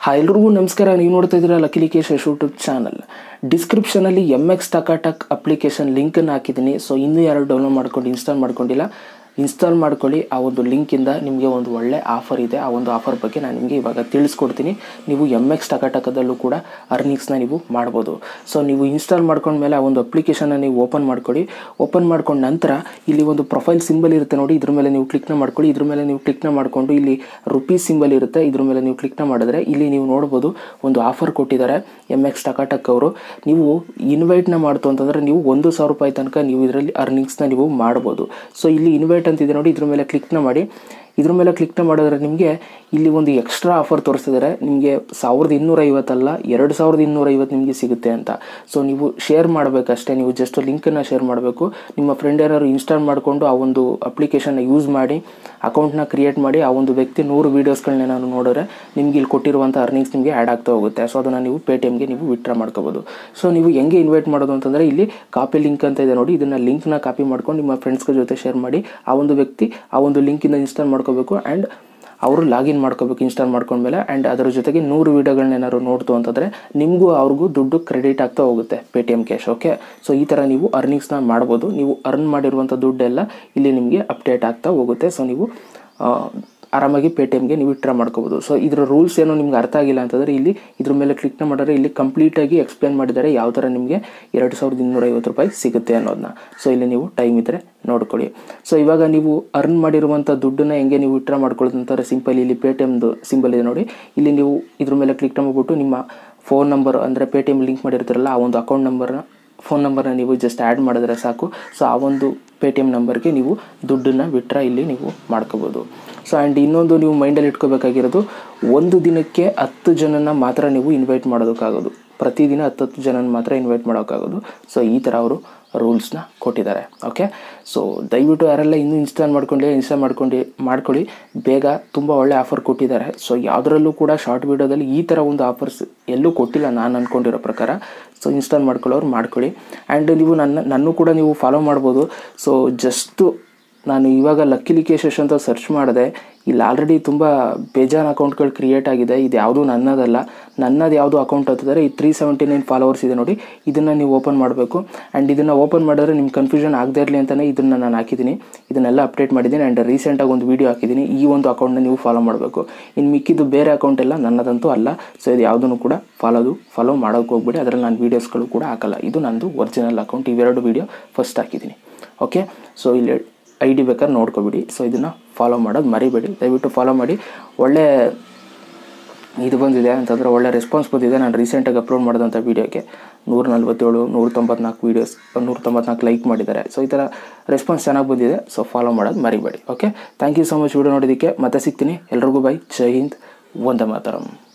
hi ಎಲ್ರಿಗೂ ನಮಸ್ಕಾರ ನೀವು ನೋಡ್ತಾ ಇದ್ದೀರಾ ಲಕಿಲಿ ಕೇಶ್ ಯೂಟ್ಯೂಬ್ ಚಾನಲ್ ಡಿಸ್ಕ್ರಿಪ್ಷನಲ್ಲಿ ಎಮ್ ಎಕ್ಸ್ ಟಕಾಟಕ್ ಅಪ್ಲಿಕೇಶನ್ ಲಿಂಕನ್ನು ಹಾಕಿದ್ದೀನಿ ಸೊ ಇನ್ನೂ ಯಾರು ಡೌನ್ಲೋಡ್ ಮಾಡ್ಕೊಂಡು ಇನ್ಸ್ಟಾಲ್ ಮಾಡ್ಕೊಂಡಿಲ್ಲ ಇನ್ಸ್ಟಾಲ್ ಮಾಡ್ಕೊಳ್ಳಿ ಆ ಒಂದು ಲಿಂಕಿಂದ ನಿಮಗೆ ಒಂದು ಒಳ್ಳೆ ಆಫರ್ ಇದೆ ಆ ಒಂದು ಆಫರ್ ಬಗ್ಗೆ ನಾನು ನಿಮಗೆ ಇವಾಗ ತಿಳಿಸ್ಕೊಡ್ತೀನಿ ನೀವು ಎಮ್ ಎಕ್ಸ್ ಟಕಾಟಕದಲ್ಲೂ ಕೂಡ ಅರ್ನಿಂಗ್ಸ್ನ ನೀವು ಮಾಡ್ಬೋದು ಸೊ ನೀವು ಇನ್ಸ್ಟಾಲ್ ಮಾಡ್ಕೊಂಡ್ಮೇಲೆ ಆ ಒಂದು ಅಪ್ಲಿಕೇಶನ್ನ ನೀವು ಓಪನ್ ಮಾಡ್ಕೊಳ್ಳಿ ಓಪನ್ ಮಾಡ್ಕೊಂಡ ನಂತರ ಇಲ್ಲಿ ಒಂದು ಪ್ರೊಫೈಲ್ ಸಿಂಬಲ್ ಇರುತ್ತೆ ನೋಡಿ ಇದ್ರ ಮೇಲೆ ನೀವು ಕ್ಲಿಕ್ನ ಮಾಡ್ಕೊಳ್ಳಿ ಇದ್ರ ಮೇಲೆ ನೀವು ಕ್ಲಿಕ್ನ ಮಾಡಿಕೊಂಡು ಇಲ್ಲಿ ರುಪೀಸ್ ಸಿಂಬಲ್ ಇರುತ್ತೆ ಇದ್ರ ಮೇಲೆ ನೀವು ಕ್ಲಿಕ್ನ ಮಾಡಿದ್ರೆ ಇಲ್ಲಿ ನೀವು ನೋಡ್ಬೋದು ಒಂದು ಆಫರ್ ಕೊಟ್ಟಿದ್ದಾರೆ ಎಮ್ ಎಕ್ಸ್ ಟಕಾಟಕ್ ಅವರು ನೀವು ಇನ್ವೈಟ್ನ ಮಾಡ್ತು ಅಂತಂದರೆ ನೀವು ಒಂದು ಸಾವಿರ ರೂಪಾಯಿ ತನಕ ನೀವು ಇದರಲ್ಲಿ ಅರ್ನಿಂಗ್ಸ್ನ ನೀವು ಮಾಡ್ಬೋದು ಸೊ ಇಲ್ಲಿ ಇನ್ವೈಟ್ ಅಂತಿದೆ ನೋಡಿ ಇದ್ರ ಮೇಲೆ ಕ್ಲಿಕ್ನ ಮಾಡಿ ಇದ್ರ ಮೇಲೆ ಕ್ಲಿಕ್ನ ಮಾಡಿದ್ರೆ ನಿಮಗೆ ಇಲ್ಲಿ ಒಂದು ಎಕ್ಸ್ಟ್ರಾ ಆಫರ್ ತೋರಿಸ್ತಿದ್ದಾರೆ ನಿಮಗೆ ಸಾವಿರದ ಇನ್ನೂರ ಐವತ್ತಲ್ಲ ಎರಡು ಸಾವಿರದ ಇನ್ನೂರ ಐವತ್ತು ನಿಮಗೆ ಸಿಗುತ್ತೆ ಅಂತ ಸೊ ನೀವು ಶೇರ್ ಮಾಡಬೇಕಷ್ಟೇ ನೀವು ಜಸ್ಟ್ ಲಿಂಕನ್ನು ಶೇರ್ ಮಾಡಬೇಕು ನಿಮ್ಮ ಫ್ರೆಂಡ್ ಏನಾದ್ರು ಇನ್ಸ್ಟಾಲ್ ಮಾಡಿಕೊಂಡು ಆ ಒಂದು ಅಪ್ಲಿಕೇಶನ್ನ ಯೂಸ್ ಮಾಡಿ ಅಕೌಂಟ್ನ ಕ್ರಿಯೇಟ್ ಮಾಡಿ ಆ ಒಂದು ವ್ಯಕ್ತಿ ನೂರು ವೀಡಿಯೋಸ್ಗಳನ್ನ ನಾನು ನೋಡಿದ್ರೆ ನಿಮ್ಗೆ ಇಲ್ಲಿ ಕೊಟ್ಟಿರುವಂಥ ಅರ್ನಿಂಗ್ಸ್ ನಿಮಗೆ ಆ್ಯಡ್ ಆಗ್ತಾ ಹೋಗುತ್ತೆ ಸೊ ಅದನ್ನು ನೀವು ಪೇ ಟಿ ಎಮ್ಗೆ ನೀವು ವಿತ್ಡ್ರಾ ಮಾಡ್ಕೋಬೋದು ಸೊ ನೀವು ಹೆಂಗೆ ಇನ್ವೈಟ್ ಮಾಡೋದು ಅಂತಂದರೆ ಇಲ್ಲಿ ಕಾಪಿ ಲಿಂಕ್ ಅಂತ ಇದೆ ನೋಡಿ ಇದನ್ನು ಲಿಂಕ್ನ ಕಾಪಿ ಮಾಡ್ಕೊಂಡು ನಿಮ್ಮ ಫ್ರೆಂಡ್ಸ್ಗಳ ಜೊತೆ ಶೇರ್ ಮಾಡಿ ಆ ಒಂದು ವ್ಯಕ್ತಿ ಆ ಒಂದು ಲಿಂಕಿಂದ ಇನ್ಸ್ಟಾಲ್ ಮಾಡ್ಕೋಬೇಕು ಆ್ಯಂಡ್ ಅವರು ಲಾಗಿನ್ ಮಾಡ್ಕೋಬೇಕು ಇನ್ಸ್ಟಾಲ್ ಮಾಡ್ಕೊಂಡ್ಮೇಲೆ ಆ್ಯಂಡ್ ಅದರ ಜೊತೆಗೆ ನೂರು ವೀಡಿಯೋಗಳನ್ನ ಏನಾದ್ರು ನೋಡ್ತು ಅಂತಂದರೆ ನಿಮಗೂ ಅವ್ರಿಗೂ ದುಡ್ಡು ಕ್ರೆಡಿಟ್ ಆಗ್ತಾ ಹೋಗುತ್ತೆ Paytm cash okay so ಈ ಥರ ನೀವು ಅರ್ನಿಂಗ್ಸ್ನ ಮಾಡ್ಬೋದು ನೀವು ಅರ್ನ್ ಮಾಡಿರುವಂಥ ದುಡ್ಡೆಲ್ಲ ಇಲ್ಲಿ ನಿಮಗೆ ಅಪ್ಡೇಟ್ ಆಗ್ತಾ ಹೋಗುತ್ತೆ ಸೊ ನೀವು ಆ, ಆರಾಮಾಗಿ ಪೇ ಟಿ ಎಮ್ಗೆ ನೀವು ವಿತ್ಡ್ರಾ ಮಾಡ್ಕೋಬೋದು ಸೊ ಇದರ ರೂಲ್ಸ್ ಏನೋ ನಿಮ್ಗೆ ಅರ್ಥ ಆಗಿಲ್ಲ ಅಂತಂದರೆ ಇಲ್ಲಿ ಇದ್ರ ಮೇಲೆ ಕ್ಲಿಕ್ನ ಮಾಡಿದ್ರೆ ಇಲ್ಲಿ ಕಂಪ್ಲೀಟಾಗಿ ಎಕ್ಸ್ಪ್ಲೇನ್ ಮಾಡಿದ್ದಾರೆ ಯಾವ ಥರ ನಿಮಗೆ ಎರಡು ಸಾವಿರದ ಇನ್ನೂರ ಐವತ್ತು ರೂಪಾಯಿ ಸಿಗುತ್ತೆ ಅನ್ನೋದನ್ನ ಸೊ ಇಲ್ಲಿ ನೀವು ಟೈಮ್ ಇದ್ದರೆ ನೋಡ್ಕೊಳ್ಳಿ ಸೊ ಇವಾಗ ನೀವು ಅರ್ನ್ ಮಾಡಿರುವಂಥ ದುಡ್ಡನ್ನ ಹೆಂಗೆ ನೀವು ವಿತ್ಡ್ರಾ ಮಾಡ್ಕೊಳ್ಳೋದು ಅಂತಾರೆ ಸಿಂಪಲ್ ಇಲ್ಲಿ ಪೇ ಟಿ ಎಮ್ದು ಸಿಂಬಲ್ ಇದೆ ನೋಡಿ ಇಲ್ಲಿ ನೀವು ಇದ್ರ ಮೇಲೆ ಕ್ಲಿಕ್ ಮಾಡ್ಬಿಟ್ಟು ನಿಮ್ಮ ಫೋನ್ ನಂಬರ್ ಅಂದರೆ ಪೇ ಟಿ ಎಮ್ ಲಿಂಕ್ ಮಾಡಿರ್ತೀರಲ್ಲ ಆ ಒಂದು ಅಕೌಂಟ್ ನಂಬರ್ನ ಫೋನ್ ನಂಬರ್ನ ನೀವು ಜಸ್ಟ್ ಆ್ಯಡ್ ಮಾಡಿದ್ರೆ ಸಾಕು ಸೊ ಆ ಒಂದು ಪೇ ಟಿ ಎಮ್ ನಂಬರ್ಗೆ ನೀವು ದುಡ್ಡನ್ನು ಬಿಟ್ರೆ ಇಲ್ಲಿ ನೀವು ಮಾಡ್ಕೋಬೋದು ಸೊ ಆ್ಯಂಡ್ ಇನ್ನೊಂದು ನೀವು ಮೈಂಡಲ್ಲಿ ಇಟ್ಕೋಬೇಕಾಗಿರೋದು ಒಂದು ದಿನಕ್ಕೆ ಹತ್ತು ಜನನ ಮಾತ್ರ ನೀವು ಇನ್ವೈಟ್ ಮಾಡೋದಕ್ಕಾಗೋದು ಪ್ರತಿದಿನ ಹತ್ತತ್ತು ಜನನ ಮಾತ್ರ ಇನ್ವೈಟ್ ಮಾಡೋಕ್ಕಾಗೋದು ಸೊ ಈ ಥರ ಅವರು ರೂಲ್ಸ್ನ ಕೊಟ್ಟಿದ್ದಾರೆ ಓಕೆ ಸೊ ದಯವಿಟ್ಟು ಯಾರೆಲ್ಲ ಇನ್ನೂ ಇನ್ಸ್ಟಾಲ್ ಮಾಡ್ಕೊಂಡು ಇನ್ಸ್ಟಾಲ್ ಮಾಡ್ಕೊಂಡು ಮಾಡ್ಕೊಳ್ಳಿ ಬೇಗ ತುಂಬ ಒಳ್ಳೆ ಆಫರ್ ಕೊಟ್ಟಿದ್ದಾರೆ ಸೊ ಯಾವುದರಲ್ಲೂ ಕೂಡ ಶಾರ್ಟ್ ವೀಡಿಯೋದಲ್ಲಿ ಈ ಥರ ಒಂದು ಆಫರ್ಸ್ ಎಲ್ಲೂ ಕೊಟ್ಟಿಲ್ಲ ನಾನು ಅಂದ್ಕೊಂಡಿರೋ ಪ್ರಕಾರ ಸೊ ಇನ್ಸ್ಟಾಲ್ ಮಾಡ್ಕೊಳ್ಳೋರು ಮಾಡ್ಕೊಳ್ಳಿ ಆ್ಯಂಡ್ ನೀವು ನನ್ನ ನನ್ನೂ ಕೂಡ ನೀವು ಫಾಲೋ ಮಾಡ್ಬೋದು ಸೊ ಜಸ್ಟು ನಾನು ಇವಾಗ ಲಕ್ಕಿಲಿ ಕೇಶಸ್ ಅಂತ ಸರ್ಚ್ ಮಾಡಿದೆ ಇಲ್ಲಿ ಆಲ್ರೆಡಿ ತುಂಬ ಬೇಜಾನ್ ಅಕೌಂಟ್ಗಳು ಕ್ರಿಯೇಟ್ ಆಗಿದೆ ಇದು ಯಾವುದೂ ನನ್ನದಲ್ಲ ನನ್ನದು ಯಾವುದು ಅಕೌಂಟ್ ಅಂತಂದರೆ ಈ ತ್ರೀ ಸೆವೆಂಟಿ ನೈನ್ ಫಾಲೋವರ್ಸ್ ಇದೆ ನೋಡಿ ಇದನ್ನು ನೀವು ಓಪನ್ ಮಾಡಬೇಕು ಆ್ಯಂಡ್ ಇದನ್ನು ಓಪನ್ ಮಾಡಿದ್ರೆ ನಿಮ್ಮ ಕನ್ಫ್ಯೂಷನ್ ಆಗದೇ ಇರಲಿ ಅಂತಲೇ ಇದನ್ನು ನಾನು ಹಾಕಿದ್ದೀನಿ ಇದನ್ನೆಲ್ಲ ಅಪ್ಡೇಟ್ ಮಾಡಿದ್ದೀನಿ ಆ್ಯಂಡ್ ರೀಸೆಂಟಾಗಿ ಒಂದು ವೀಡಿಯೋ ಹಾಕಿದ್ದೀನಿ ಈ ಒಂದು ಅಕೌಂಟ್ನ ನೀವು ಫಾಲೋ ಮಾಡಬೇಕು ಇನ್ನು ಮಿಕ್ಕಿದ್ದು ಬೇರೆ ಅಕೌಂಟ್ ಎಲ್ಲ ನನ್ನದಂತೂ ಅಲ್ಲ ಸೊ ಇದು ಯಾವುದನ್ನು ಕೂಡ ಫಾಲೋದು ಫಾಲೋ ಮಾಡೋಕ್ಕೆ ಹೋಗ್ಬೇಡಿ ಅದರಲ್ಲಿ ನಾನು ವೀಡಿಯೋಸ್ಗಳು ಕೂಡ ಹಾಕಲ್ಲ ಇದು ನಂದು ಒರಿಜಿನಲ್ ಅಕೌಂಟ್ ಇವೆರಡು ವೀಡಿಯೋ ಫಸ್ಟ್ ಹಾಕಿದ್ದೀನಿ ಓಕೆ ಸೊ ಇಲ್ಲಿ ಐ ಡಿ ಬೇಕಾದ್ರೆ ನೋಡ್ಕೊಬಿಡಿ ಸೊ ಇದನ್ನು ಫಾಲೋ ಮಾಡೋದು ಮರಿಬೇಡಿ ದಯವಿಟ್ಟು ಫಾಲೋ ಮಾಡಿ ಒಳ್ಳೆ ಇದು ಬಂದಿದೆ ಅಂತಂದರೆ ಒಳ್ಳೆ ರೆಸ್ಪಾನ್ಸ್ ಬಂದಿದೆ ನಾನು ರೀಸೆಂಟಾಗಿ ಅಪ್ಲೋಡ್ ಮಾಡಿದಂಥ ವೀಡಿಯೋಗೆ ನೂರ ನಲ್ವತ್ತೇಳು ನೂರ ತೊಂಬತ್ನಾಲ್ಕು ವೀಡಿಯೋಸ್ ನೂರ ತೊಂಬತ್ನಾಲ್ಕು ಲೈಕ್ ಮಾಡಿದ್ದಾರೆ ಸೊ ಈ ಥರ ರೆಸ್ಪಾನ್ಸ್ ಚೆನ್ನಾಗಿ ಬಂದಿದೆ ಸೊ ಫಾಲೋ ಮಾಡೋದು ಮರಿಬೇಡಿ okay thank you so much video ನೋಡೋದಕ್ಕೆ ಮತ್ತೆ ಸಿಗ್ತೀನಿ ಎಲ್ರಿಗೂ ಬೈ ಜೈ ಹಿಂದ್ ವಂದೇ ಮಾತರಂ